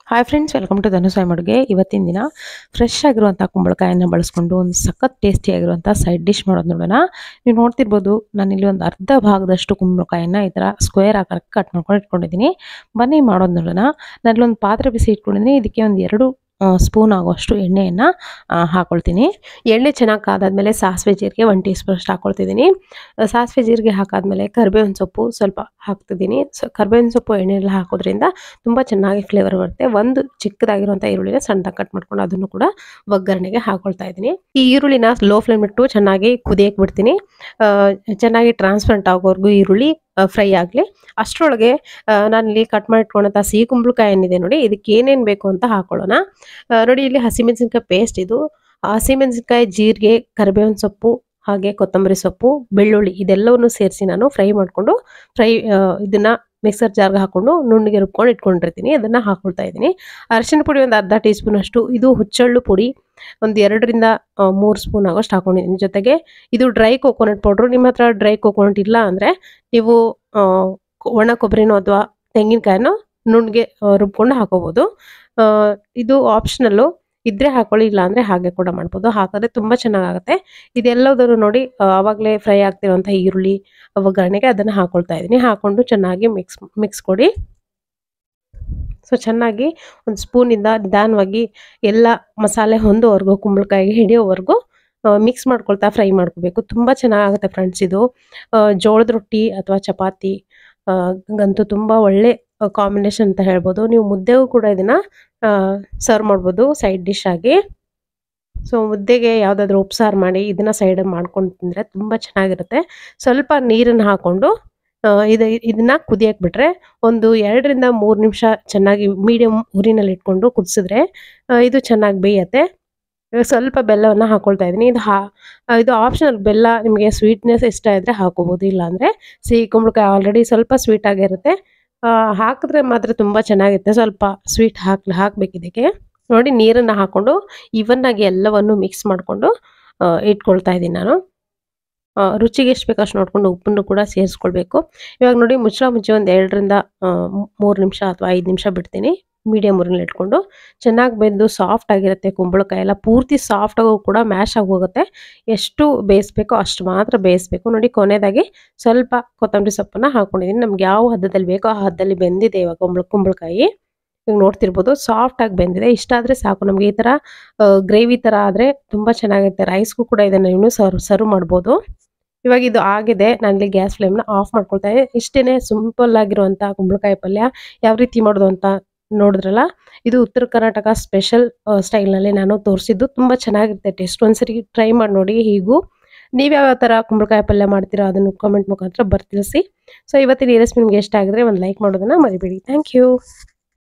hi friends welcome to Dhanusai ಅಡುಗೆ ಇವತ್ತಿನ ದಿನ ಫ್ರೆಶ್ ಆಗಿರುವಂಥ ಕುಂಬಳಕಾಯನ್ನು ಬಳಸ್ಕೊಂಡು ಒಂದು ಸಖತ್ ಟೇಸ್ಟಿ ಆಗಿರುವಂಥ ಸೈಡ್ ಡಿಶ್ ಮಾಡೋದು ನೋಡೋಣ ನೀವು ನೋಡ್ತಿರ್ಬೋದು ನಾನಿಲ್ಲಿ ಒಂದು ಅರ್ಧ ಭಾಗದಷ್ಟು ಕುಂಬಳಕಾಯನ್ನು ಈ ಥರ ಸ್ಕ್ವೇರ್ ಆಕಾರಕ್ಕೆ ಕಟ್ ಮಾಡ್ಕೊಂಡು ಇಟ್ಕೊಂಡಿದ್ದೀನಿ ಬನ್ನಿ ಮಾಡೋದು ನೋಡೋಣ ನಾನಲ್ಲಿ ಒಂದು ಪಾತ್ರೆ ಬಿಸಿ ಇಟ್ಕೊಂಡಿದ್ದೀನಿ ಇದಕ್ಕೆ ಒಂದು ಎರಡು ಸ್ಪೂನ್ ಆಗುವಷ್ಟು ಎಣ್ಣೆಯನ್ನು ಹಾಕೊಳ್ತೀನಿ ಎಣ್ಣೆ ಚೆನ್ನಾಗಿ ಕಾದಾದ್ಮೇಲೆ ಸಾಸಿವೆ ಜೀರಿಗೆ ಒನ್ ಟೀ ಸ್ಪೂನ್ ಅಷ್ಟು ಹಾಕೊಳ್ತಿದ್ದೀನಿ ಸಾಸಿವೆ ಜೀರಿಗೆ ಹಾಕಾದ್ಮೇಲೆ ಕರಿಬೇವಿನ ಸೊಪ್ಪು ಸ್ವಲ್ಪ ಹಾಕ್ತಿದ್ದೀನಿ ಸೊ ಕರಿಬೇವಿನ ಸೊಪ್ಪು ಎಣ್ಣೆಲ್ಲ ಹಾಕೋದ್ರಿಂದ ತುಂಬ ಚೆನ್ನಾಗಿ ಫ್ಲೇವರ್ ಬರುತ್ತೆ ಒಂದು ಚಿಕ್ಕದಾಗಿರುವಂಥ ಈರುಳ್ಳಿನ ಸಣ್ಣದಾಗಿ ಕಟ್ ಮಾಡ್ಕೊಂಡು ಅದನ್ನು ಕೂಡ ಒಗ್ಗರಣೆಗೆ ಹಾಕೊಳ್ತಾ ಇದ್ದೀನಿ ಈ ಈರುಳ್ಳಿನ ಲೋ ಫ್ಲೇಮ್ ಇಟ್ಟು ಚೆನ್ನಾಗಿ ಕುದಿಯಕ್ಕೆ ಬಿಡ್ತೀನಿ ಆ, ಚೆನ್ನಾಗಿ ಟ್ರಾನ್ಸ್ಪರೆಂಟ್ ಆಗೋವರೆಗೂ ಈರುಳ್ಳಿ ಫ್ರೈ ಆಗಲಿ ಅಷ್ಟರೊಳಗೆ ನಾನಿಲ್ಲಿ ಕಟ್ ಮಾಡಿಟ್ಕೊಂಡಂಥ ಸಿಹಿ ಕುಂಬಳಕಾಯಿ ಏನಿದೆ ನೋಡಿ ಇದಕ್ಕೆ ಏನೇನು ಬೇಕು ಅಂತ ಹಾಕೊಳ್ಳೋಣ ಆ, ನೋಡಿ ಇಲ್ಲಿ ಹಸಿಮೆಣಸಿನ್ಕಾಯಿ ಪೇಸ್ಟ್ ಇದು ಹಸಿಮೆಣಸಿನ್ಕಾಯಿ ಜೀರಿಗೆ ಕರಿಬೇವಿನ ಸೊಪ್ಪು ಹಾಗೆ ಕೊತ್ತಂಬರಿ ಸೊಪ್ಪು ಬೆಳ್ಳುಳ್ಳಿ ಇದೆಲ್ಲವನ್ನು ಸೇರಿಸಿ ನಾನು ಫ್ರೈ ಮಾಡಿಕೊಂಡು ಫ್ರೈ ಇದನ್ನ ಮಿಕ್ಸರ್ ಜಾರ್ಗೆ ಹಾಕೊಂಡು ನುಣ್ಣಗೆ ರುಬ್ಕೊಂಡು ಇಟ್ಕೊಂಡಿರ್ತೀನಿ ಅದನ್ನು ಹಾಕೊಳ್ತಾ ಇದ್ದೀನಿ ಅರಿಶಿನ ಪುಡಿ ಒಂದು ಅರ್ಧ ಟೀ ಸ್ಪೂನ್ ಅಷ್ಟು ಇದು ಹುಚ್ಚಳ್ಳು ಪುಡಿ ಒಂದು ಎರಡರಿಂದ ಮೂರು ಸ್ಪೂನ್ ಆಗೋಷ್ಟು ಹಾಕೊಂಡಿದ್ದೀನಿ ಜೊತೆಗೆ ಇದು ಡ್ರೈ ಕೋಕೋನಟ್ ಪೌಡ್ರು ನಿಮ್ಮ ಹತ್ರ ಡ್ರೈ ಕೋಕೋನಟ್ ಇಲ್ಲ ಅಂದರೆ ನೀವು ಆ, ಒಣ ಕೊಬ್ಬರಿನೋ ಅಥವಾ ತೆಂಗಿನಕಾಯಿನೋ ನುಣ್ಣಗೆ ಆ, ರುಬ್ಕೊಂಡು ಹಾಕೋಬೋದು ಆ, ಇದು ಆಪ್ಷನಲ್ಲು ಇದ್ರೆ ಹಾಕೊಳ್ಳಿ ಇಲ್ಲ ಅಂದರೆ ಹಾಗೆ ಕೂಡ ಮಾಡ್ಬೋದು ಹಾಕಿದ್ರೆ ತುಂಬ ಚೆನ್ನಾಗಾಗುತ್ತೆ ಇದೆಲ್ಲದನ್ನು ನೋಡಿ ಆ, ಆವಾಗಲೇ ಫ್ರೈ ಆಗ್ತಿರುವಂಥ ಈರುಳ್ಳಿ ಒಗ್ಗರಣೆಗೆ ಅದನ್ನು ಹಾಕೊಳ್ತಾ ಇದ್ದೀನಿ ಹಾಕೊಂಡು ಚೆನ್ನಾಗಿ ಮಿಕ್ಸ್ ಮಿಕ್ಸ್ ಕೊಡಿ ಸೊ ಚೆನ್ನಾಗಿ ಒಂದು ಸ್ಪೂನಿಂದ ನಿಧಾನವಾಗಿ ಎಲ್ಲ ಮಸಾಲೆ ಹೊಂದೋವರೆಗೂ ಕುಂಬಳಕಾಯಿಗೆ ಹಿಡಿಯೋವರೆಗೂ ಮಿಕ್ಸ್ ಮಾಡ್ಕೊಳ್ತಾ ಫ್ರೈ ಮಾಡ್ಕೋಬೇಕು ತುಂಬ ಚೆನ್ನಾಗಾಗುತ್ತೆ ಫ್ರೆಂಡ್ಸ್ ಇದು ಆ, ಜೋಳದ ರೊಟ್ಟಿ ಅಥವಾ ಚಪಾತಿ ಆ, ಗಂತೂ ತುಂಬ ಒಳ್ಳೆ ಕಾಂಬಿನೇಷನ್ ಅಂತ ಹೇಳ್ಬೋದು ನೀವು ಮುದ್ದೆಗೂ ಕೂಡ ಇದನ್ನು ಸರ್ವ್ ಮಾಡ್ಬೋದು ಸೈಡ್ ಡಿಶ್ ಆಗಿ ಸೊ ಮುದ್ದೆಗೆ ಯಾವುದಾದ್ರೂ ಉಪ್ಸಾರು ಮಾಡಿ ಇದನ್ನು ಸೈಡ್ ಮಾಡ್ಕೊಂಡು ತಿಂದರೆ ತುಂಬ ಚೆನ್ನಾಗಿರುತ್ತೆ ಸ್ವಲ್ಪ ನೀರನ್ನು ಹಾಕ್ಕೊಂಡು ಆ, ಇದು ಇದನ್ನ ಕುದಿಯಕ್ಕೆ ಬಿಟ್ರೆ ಒಂದು ಎರಡರಿಂದ ಮೂರು ನಿಮಿಷ ಚೆನ್ನಾಗಿ ಮೀಡಿಯಮ್ ಉರಿನಲ್ಲಿ ಇಟ್ಕೊಂಡು ಕುದಿಸಿದ್ರೆ ಆ, ಇದು ಚೆನ್ನಾಗಿ ಬೇಯತ್ತೆ ಇವಾಗ ಸ್ವಲ್ಪ ಬೆಲ್ಲವನ್ನು ಹಾಕೊಳ್ತಾ ಇದ್ದೀನಿ ಇದು ಹಾ ಆ, ಇದು ಆಪ್ಷನಲ್ ಬೆಲ್ಲ ನಿಮಗೆ ಸ್ವೀಟ್ನೆಸ್ ಇಷ್ಟ ಇದ್ದರೆ ಹಾಕೋಬೋದು ಇಲ್ಲಾಂದರೆ ಸಿಹಿ ಕುಂಬಳಕಾಯಿ ಆಲ್ರೆಡಿ ಸ್ವಲ್ಪ ಸ್ವೀಟ್ ಆಗಿರುತ್ತೆ ಆ, ಹಾಕಿದ್ರೆ ಮಾತ್ರ ತುಂಬ ಚೆನ್ನಾಗಿರುತ್ತೆ ಸ್ವಲ್ಪ ಸ್ವೀಟ್ ಹಾಕ್ ಹಾಕ್ಬೇಕು ಇದಕ್ಕೆ ನೋಡಿ ನೀರನ್ನು ಹಾಕ್ಕೊಂಡು ಇವನ್ನಾಗಿ ಎಲ್ಲವನ್ನು ಮಿಕ್ಸ್ ಮಾಡಿಕೊಂಡು ಇಟ್ಕೊಳ್ತಾ ಇದ್ದೀನಿ ನಾನು ಆ, ರುಚಿಗೆ ಎಷ್ಟು ಬೇಕು ಅಷ್ಟು ನೋಡಿಕೊಂಡು ಉಪ್ಪನ್ನು ಕೂಡ ಸೇರಿಸ್ಕೊಳ್ಬೇಕು ಇವಾಗ ನೋಡಿ ಮುಚ್ಚಳ ಮುಚ್ಚಿ ಒಂದು ಎರಡರಿಂದ ಮೂರು ನಿಮಿಷ ಅಥವಾ ಐದು ನಿಮಿಷ ಬಿಡ್ತೀನಿ ಮೀಡಿಯಮ್ ಊರಿನಲ್ಲಿ ಇಟ್ಕೊಂಡು ಚೆನ್ನಾಗಿ ಬೆಂದು ಸಾಫ್ಟ್ ಆಗಿರುತ್ತೆ ಕುಂಬಳಕಾಯಿ ಎಲ್ಲ ಪೂರ್ತಿ ಸಾಫ್ಟ್ ಆಗೋ ಕೂಡ ಮ್ಯಾಶ್ ಆಗಿ ಹೋಗುತ್ತೆ ಎಷ್ಟು ಬೇಯಿಸ್ಬೇಕೋ ಅಷ್ಟು ಮಾತ್ರ ಬೇಯಿಸ್ಬೇಕು ನೋಡಿ ಕೊನೆಯದಾಗಿ ಸ್ವಲ್ಪ ಕೊತ್ತಂಬರಿ ಸೊಪ್ಪನ್ನ ಹಾಕೊಂಡಿದ್ದೀನಿ ನಮ್ಗೆ ಯಾವ ಹದ್ದದಲ್ಲಿ ಬೇಕೋ ಆ ಹದ್ದದಲ್ಲಿ ಬೆಂದಿದೆ ಇವಾಗ ಕುಂಬಳ ಕುಂಬಳಕಾಯಿ ಈಗ ನೋಡ್ತಿರ್ಬೋದು ಸಾಫ್ಟ್ ಆಗಿ ಬೆಂದಿದೆ ಇಷ್ಟ ಆದರೆ ಸಾಕು ನಮಗೆ ಈ ಥರ ಗ್ರೇವಿ ಥರ ಆದರೆ ತುಂಬ ಚೆನ್ನಾಗಿರುತ್ತೆ ರೈಸ್ಗೂ ಕೂಡ ಇದನ್ನು ನೀವು ಸರ್ವ್ ಸರ್ವ್ ಮಾಡ್ಬೋದು ಇವಾಗ ಇದು ಆಗಿದೆ ನಾನಿಲ್ಲಿ ಗ್ಯಾಸ್ ಫ್ಲೇಮ್ನ ಆಫ್ ಮಾಡ್ಕೊಳ್ತಾ ಇದ್ದೀನಿ ಇಷ್ಟೇ ಸಿಂಪಲ್ ಆಗಿರುವಂಥ ಕುಂಬಳಕಾಯಿ ಪಲ್ಯ ಯಾವ ರೀತಿ ಮಾಡೋದು ಅಂತ ನೋಡಿದ್ರಲ್ಲ ಇದು ಉತ್ತರ ಕರ್ನಾಟಕ ಸ್ಪೆಷಲ್ ಸ್ಟೈಲ್ನಲ್ಲಿ ನಾನು ತೋರಿಸಿದ್ದು ತುಂಬ ಚೆನ್ನಾಗಿರುತ್ತೆ ಟೇಸ್ಟ್ ಒಂದ್ಸರಿ ಟ್ರೈ ಮಾಡಿ ನೋಡಿ ಹೀಗೂ ನೀವು ಯಾವ ಥರ ಕುಂಬಳಕಾಯಿ ಪಲ್ಯ ಮಾಡ್ತೀರೋ ಅದನ್ನು ಕಾಮೆಂಟ್ ಮುಖಾಂತರ ಬರ್ತಿಳಿಸಿ ಸೊ ಇವತ್ತಿನ ಈ ರೆಸಿಪಿ ನಿಮ್ಗೆ ಇಷ್ಟ ಆಗಿದ್ರೆ ಒಂದು ಲೈಕ್ ಮಾಡೋದನ್ನ ಮರಿಬೇಡಿ ಥ್ಯಾಂಕ್ ಯು